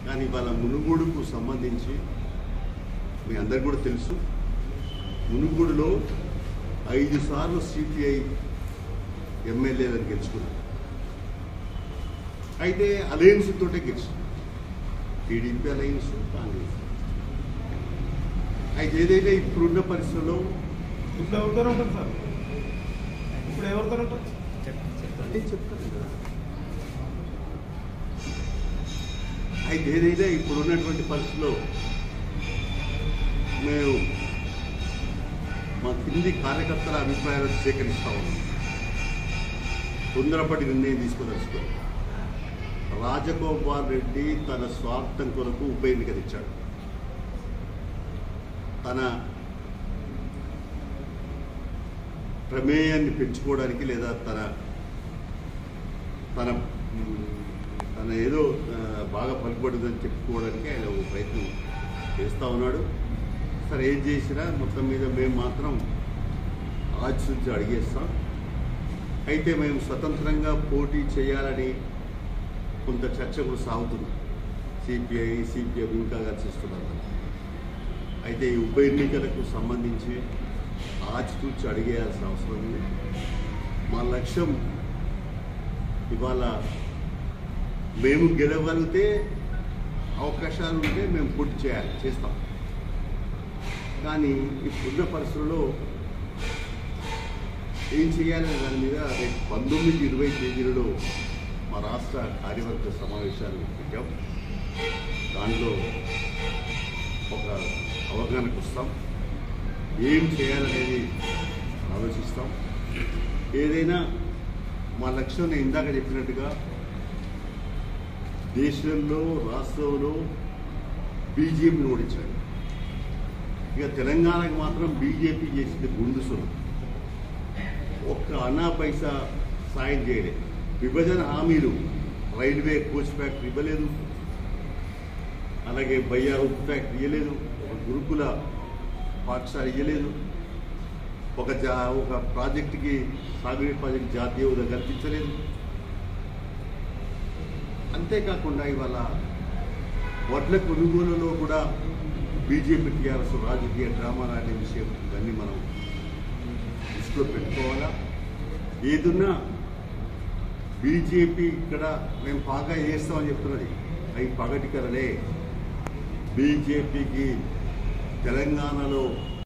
కానీ వాళ్ళ మునుగోడుకు సంబంధించి మీ అందరికి కూడా తెలుసు మునుగోడులో ఐదు సార్లు సిపిఐ ఎమ్మెల్యేలను గెలుచుకున్నారు అయితే అలయన్స్ తోటే గెలిచింది టీడీపీ అలయన్స్ కాంగ్రెస్ అయితే ఏదైతే ఇప్పుడున్న పరిస్థితుల్లో ఇప్పుడు ఎవరితో ఉంటారు సార్ ఇప్పుడు ఎవరితో ఉంటారు నేను చెప్తాను కదా అయితే ఏదైతే ఇప్పుడున్నటువంటి పరిస్థితిలో మేము మా కింది కార్యకర్తల అభిప్రాయాలు సేకరిస్తా ఉన్నాం తొందరపడి నిర్ణయం తీసుకుదలుచుకోవాలి రాజగోపాల్ రెడ్డి తన స్వార్థం కొరకు ఉప ఎన్నిక తెచ్చాడు తన ప్రమేయాన్ని పెంచుకోవడానికి లేదా తన తన మ్, తన ఏదో ఆ, బాగా పలుకుబడిందని చెప్పుకోవడానికి ఆయన ఒక ప్రయత్నం చేస్తూ ఉన్నాడు సరే ఏం చేసినా మొత్తం మీద మేము మాత్రం ఆచితూచి అడిగేస్తాం అయితే మేము స్వతంత్రంగా పోటీ చేయాలని కొంత చర్చ కూడా సాగుతుంది సిపిఐ సిపిఎం ఇంకా కలిసిస్తున్నారు అయితే ఈ ఉప ఎన్నికలకు సంబంధించి ఆచితూచి అడిగేయాల్సిన అవసరం ఉంది మా లక్ష్యం ఇవాళ మేము గెలవగలిగితే అవకాశాలు ఉంటే మేము పోటీ చేయాలి చేస్తాం కానీ ఇప్పుడున్న పరిస్థితుల్లో ఏం చేయాలనే దాని మీద రేపు పంతొమ్మిది ఇరవై తేదీలలో మా రాష్ట్ర కార్యవర్గ సమావేశాలు పెట్టాం దాంట్లో ఒక అవగాహనకు వస్తాం ఏం చేయాలనేది ఆలోచిస్తాం ఏదైనా మా లక్ష్యం నేను ఇందాక చెప్పినట్టుగా దేశంలో రాష్ట్రంలో బీజేపీని ఓడించాడు ఇక తెలంగాణకు మాత్రం బీజేపీ చేసింది గుండుసులు ఒక్క అనా పైసా సాయం చేయలేదు విభజన హామీలు రైల్వే కోచ్ ఫ్యాక్టరీ ఇవ్వలేదు అలాగే బయ్యా ఉప్పు ఫ్యాక్టరీ ఇవ్వలేదు ఒక గురుకుల పాఠశాల ఇవ్వలేదు ఒక జా ఒక ప్రాజెక్టుకి సాగునీటి ప్రాజెక్ట్ జాతీయ హోదా కల్పించలేదు అంతేకాకుండా ఇవాళ వడ్ల కొనుగోలులో కూడా బీజేపీ టీఆర్ఎస్ రాజకీయ డ్రామాలు ఆడే విషయం ఇవన్నీ మనం దృష్టిలో పెట్టుకోవాలా ఏదున్నా బీజేపీ ఇక్కడ మేము బాగా చేస్తామని చెప్తున్నది అవి పగటి కలలే బీజేపీకి తెలంగాణలో